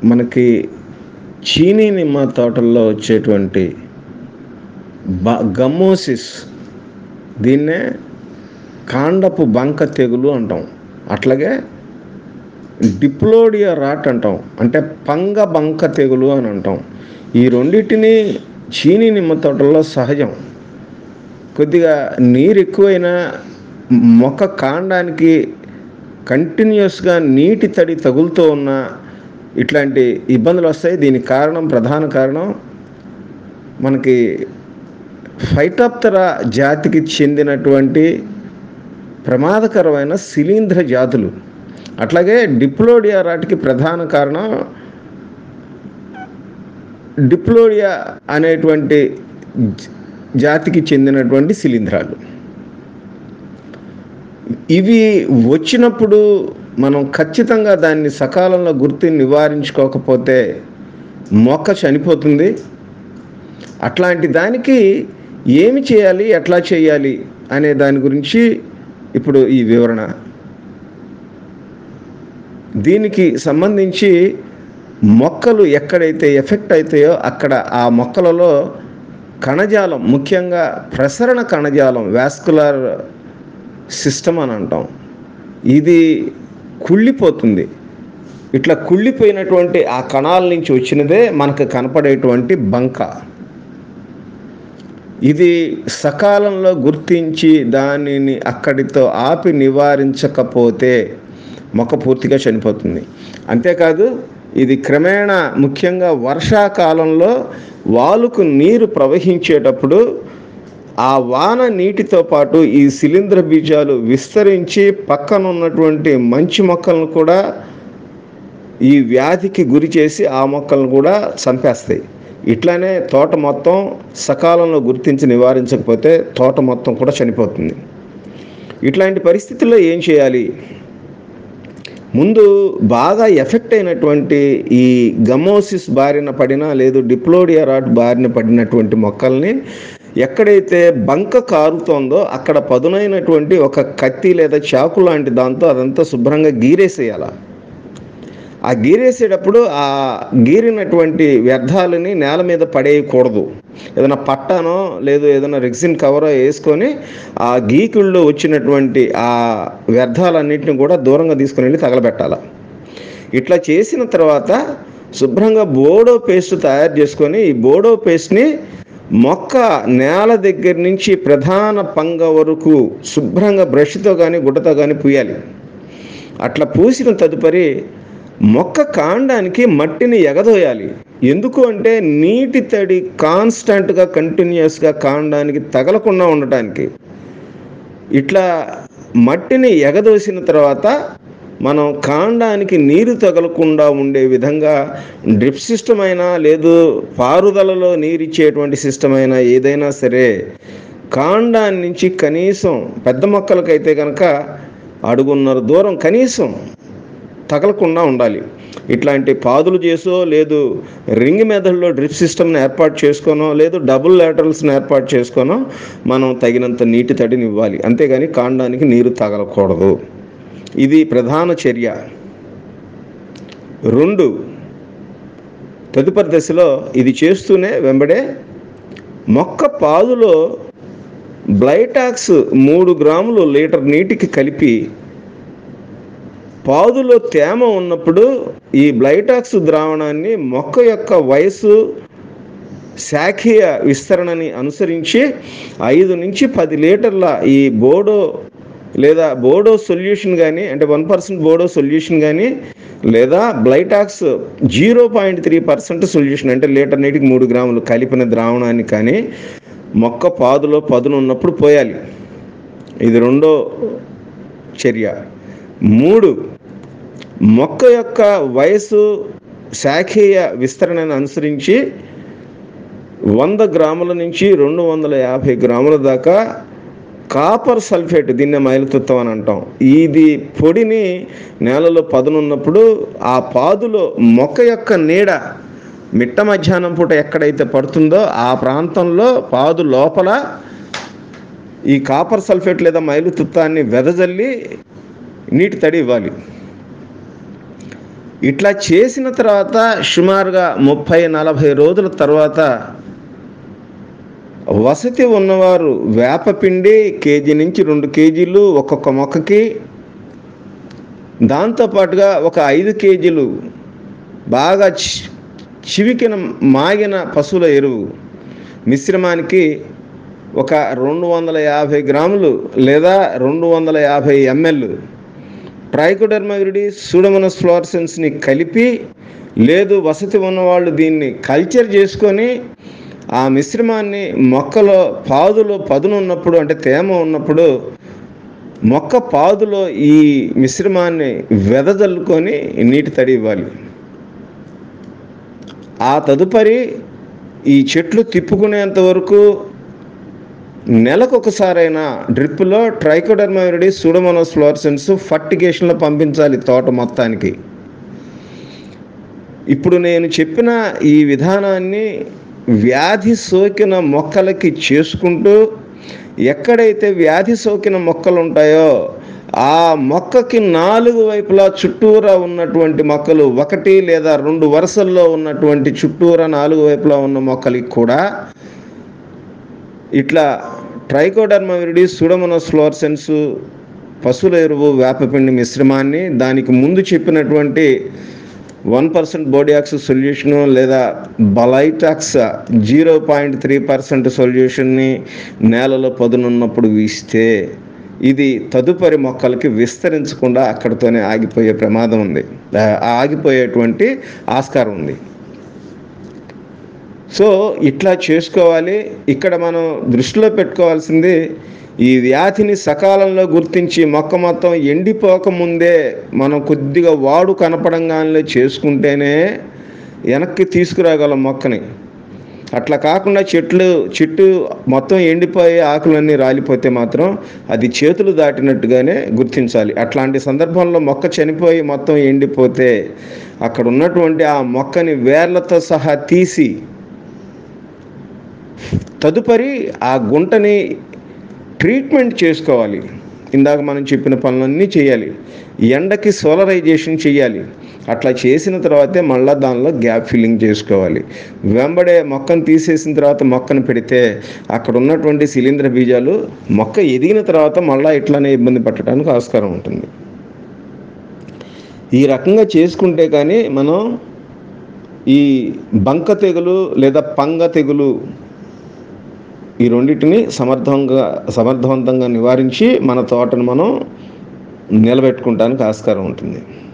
మనకి చీనీ నిమ్మ తోటల్లో వచ్చేటువంటి బ గమ్మోసిస్ దీన్నే కాండపు బంక తెగులు అంటాం అట్లాగే డిప్లోడియా రాట్ అంటాం అంటే పంగ బంక తెగులు అని అంటాం ఈ రెండింటిని చీనీ నిమ్మ తోటల్లో సహజం కొద్దిగా నీరు ఎక్కువైనా మొక్క కాండానికి కంటిన్యూస్గా నీటి తడి తగులుతూ ఉన్న ఇట్లాంటి ఇబ్బందులు వస్తాయి దీనికి కారణం ప్రధాన కారణం మనకి ఫైటాప్తరా జాతికి చెందినటువంటి ప్రమాదకరమైన శిలీంధ్ర జాతులు అట్లాగే డిప్లోడియా రాటికి ప్రధాన కారణం డిప్లోడియా అనేటువంటి జ- జాతికి చెందినటువంటి శిలీంధ్రాలు ఇవి వచ్చినప్పుడు మనం ఖచ్చితంగా దాన్ని సకాలంలో గుర్తి నివారించుకోకపోతే మొక్క చనిపోతుంది అట్లాంటి దానికి ఏమి చేయాలి ఎట్లా చేయాలి అనే దాని గురించి ఇప్పుడు ఈ వివరణ దీనికి సంబంధించి మొక్కలు ఎక్కడైతే ఎఫెక్ట్ అవుతాయో అక్కడ ఆ మొక్కలలో కణజాలం ముఖ్యంగా ప్రసరణ కణజాలం వాస్కులర్ సిస్టమ్ అని అంటాం ఇది కుళ్ళిపోతుంది ఇట్లా కుళ్ళిపోయినటువంటి ఆ కణాల నుంచి వచ్చినదే మనకు కనపడేటువంటి బంక ఇది సకాలంలో గుర్తించి దానిని అక్కడితో ఆపి నివారించకపోతే మొక్క పూర్తిగా చనిపోతుంది అంతేకాదు ఇది క్రమేణా ముఖ్యంగా వర్షాకాలంలో వాలుకు నీరు ప్రవహించేటప్పుడు ఆ వాన నీటితో పాటు ఈ శిలీంధ్ర బీజాలు విస్తరించి పక్కన ఉన్నటువంటి మంచి మొక్కలను కూడా ఈ వ్యాధికి గురి చేసి ఆ మొక్కలను కూడా చంపేస్తాయి ఇట్లానే తోట మొత్తం సకాలంలో గుర్తించి నివారించకపోతే తోట మొత్తం కూడా చనిపోతుంది ఇట్లాంటి పరిస్థితుల్లో ఏం చేయాలి ముందు బాగా ఎఫెక్ట్ అయినటువంటి ఈ గమోసిస్ బారిన పడిన లేదు డిప్లోడియా రాట్ బారిన పడినటువంటి మొక్కల్ని ఎక్కడైతే బంక కారుతోందో అక్కడ పదునైనటువంటి ఒక కత్తి లేదా చాకు లాంటి దాంతో అదంతా శుభ్రంగా గీరేసేయాల ఆ గీరేసేటప్పుడు ఆ గీరినటువంటి వ్యర్థాలని నేల మీద పడేయకూడదు ఏదైనా పట్టానో లేదు ఏదైనా రెక్సిన్ కవరో వేసుకొని ఆ గీకుల్లో వచ్చినటువంటి ఆ వ్యర్థాలన్నింటిని కూడా దూరంగా తీసుకుని వెళ్ళి తగలబెట్టాలి ఇట్లా చేసిన తర్వాత శుభ్రంగా బోడో పేస్ట్ తయారు చేసుకొని ఈ బోడో పేస్ట్ని మొక్క నేల దగ్గర నుంచి ప్రధాన పంగ వరకు శుభ్రంగా బ్రష్తో కానీ గుడ్డతో కానీ పూయాలి అట్లా పూసిన తదుపరి మొక్క కాండానికి మట్టిని ఎగదోయాలి ఎందుకు అంటే నీటి తడి కాన్స్టంట్గా కంటిన్యూస్గా కాండానికి తగలకుండా ఉండటానికి ఇట్లా మట్టిని ఎగదోసిన తర్వాత మనం కాండానికి నీరు తగలకుండా ఉండే విధంగా డ్రిప్ సిస్టమ్ అయినా లేదు పారుదలలో నీరు ఇచ్చేటువంటి సిస్టమ్ అయినా ఏదైనా సరే కాండాన్ని నుంచి కనీసం పెద్ద మొక్కలకైతే కనుక అడుగున్నర దూరం కనీసం తగలకుండా ఉండాలి ఇట్లాంటి పాదులు చేసో లేదు రింగ్ మెథడ్లో డ్రిప్ సిస్టమ్ని ఏర్పాటు చేసుకోనో లేదు డబుల్ లాటరల్స్ని ఏర్పాటు చేసుకోనో మనం తగినంత నీటి తడిని ఇవ్వాలి అంతేగాని కాండానికి నీరు తగలకూడదు ఇది ప్రధాన చర్య రెండు తదుపరి దశలో ఇది చేస్తూనే వెంబడే మొక్క పాదులో బ్లైటాక్స్ మూడు గ్రాములు లీటర్ నీటికి కలిపి పాదులో తేమ ఉన్నప్పుడు ఈ బ్లైటాక్స్ ద్రావణాన్ని మొక్క యొక్క వయసు శాఖీయ విస్తరణని అనుసరించి ఐదు నుంచి పది లీటర్ల ఈ బోడో లేదా బోడో సొల్యూషన్ కానీ అంటే వన్ పర్సెంట్ బోడో సొల్యూషన్ కానీ లేదా Blitox zero point three percent solution అంటే లీటర్ నీటికి మూడు గ్రాములు కలిపిన ద్రావణాన్ని కానీ మొక్క పాదులో పదును ఉన్నప్పుడు పోయాలి ఇది రెండో చర్య మూడు మొక్క యొక్క వయసు శాఖీయ విస్తరణను అనుసరించి వంద గ్రాముల నుంచి రెండు వందల యాభై గ్రాముల దాకా కాపర్ సల్ఫేట్ దీన్నే మైలుతుత్తం అని అంటాం ఇది పొడిని నేలలో పదునున్నప్పుడు ఆ పాదులో మొక్క యొక్క నీడ మిట్ట మధ్యాహ్నం పూట ఎక్కడైతే పడుతుందో ఆ ప్రాంతంలో పాదు లోపల ఈ కాపర్ సల్ఫేట్ లేదా మైలుతుత్తాన్ని వెదజల్లి నీటి తడి ఇవ్వాలి ఇట్లా చేసిన తర్వాత సుమారుగా ముప్పై నలభై రోజుల తర్వాత వసతి ఉన్నవారు వేపపిండి కేజీ నుంచి రెండు కేజీలు ఒక్కొక్క మొక్కకి దాంతోపాటుగా ఒక ఐదు కేజీలు బాగా చి- చివికిన మాగిన పశువుల ఎరువు మిశ్రమానికి ఒక రెండు వందల యాభై గ్రాములు లేదా రెండు వందల యాభై ఎంఎల్ ట్రైకోడర్మవిరిడి సూడమనస్ ఫ్లోరసెన్స్ని కలిపి లేదు వసతి ఉన్నవాళ్ళు దీన్ని కల్చర్ చేసుకొని ఆ మిశ్రమాన్ని మొక్కలో పాదులో పదును ఉన్నప్పుడు అంటే తేమ ఉన్నప్పుడు మొక్క పాదులో ఈ మిశ్రమాన్ని వెదజల్లుకొని నీటి తడి ఇవ్వాలి ఆ తదుపరి ఈ చెట్లు తిప్పుకునేంత వరకు నెలకు ఒకసారైనా డ్రిప్లో ట్రైకోడర్మావిరిడి సూడోమోనోస్ ఫ్లోరసెన్స్ ఫర్టిగేషన్లో పంపించాలి తోట మొత్తానికి ఇప్పుడు నేను చెప్పిన ఈ విధానాన్ని వ్యాధి సోకిన మొక్కలకి చేసుకుంటూ ఎక్కడైతే వ్యాధి సోకిన మొక్కలు ఉంటాయో ఆ మొక్కకి నాలుగు వైపులా చుట్టూరా ఉన్నటువంటి మొక్కలు ఒకటి లేదా రెండు వరుసల్లో ఉన్నటువంటి చుట్టూరా నాలుగు వైపులా ఉన్న మొక్కలకి కూడా ఇట్లా ట్రైకోడర్మా విరిడి సూడోమోనస్ ఫ్లోరసెన్స్ పశువుల ఎరువు వేపపిండి మిశ్రమాన్ని దానికి ముందు చెప్పినటువంటి వన్ పర్సెంట్ బోడియాక్స్ సొల్యూషను లేదా Blitox zero point three percent సొల్యూషన్ని నేలలో పదునున్నప్పుడు ఇస్తే ఇది తదుపరి మొక్కలకి విస్తరించకుండా అక్కడితోనే ఆగిపోయే ప్రమాదం ఉంది ఆ, ఆగిపోయేటువంటి ఆస్కారం ఉంది సో ఇట్లా చేసుకోవాలి ఇక్కడ మనం దృష్టిలో పెట్టుకోవాల్సింది ఈ వ్యాధిని సకాలంలో గుర్తించి మొక్క మొత్తం ఎండిపోక ముందే మనం కొద్దిగా వాడు కనపడంగానే చేసుకుంటేనే వెనక్కి తీసుకురాగలం మొక్కని అట్లా కాకుండా చెట్లు చెట్టు మొత్తం ఎండిపోయి ఆకులన్నీ రాలిపోతే మాత్రం అది చేతులు దాటినట్టుగానే గుర్తించాలి అట్లాంటి సందర్భంలో మొక్క చనిపోయి మొత్తం ఎండిపోతే అక్కడ ఉన్నటువంటి ఆ మొక్కని వేర్లతో సహా తీసి తదుపరి ఆ గుంటని ట్రీట్మెంట్ చేసుకోవాలి ఇందాక మనం చెప్పిన పనులన్నీ చేయాలి ఎండకి సోలరైజేషన్ చేయాలి అట్లా చేసిన తర్వాతే మళ్ళీ దానిలో గ్యాప్ ఫిల్లింగ్ చేసుకోవాలి వెంబడే మొక్కను తీసేసిన తర్వాత మొక్కను పెడితే అక్కడ ఉన్నటువంటి శిలీంద్ర బీజాలు మొక్క ఎదిగిన తర్వాత మళ్ళీ ఇట్లానే ఇబ్బంది పట్టడానికి ఆస్కారం ఉంటుంది ఈ రకంగా చేసుకుంటే కానీ మనం ఈ బంక తెగులు లేదా పంగ తెగులు ఈ రెండింటిని సమర్థంగా సమర్థవంతంగా నివారించి మన తోటను మనం నిలబెట్టుకుంటానికి ఆస్కారం ఉంటుంది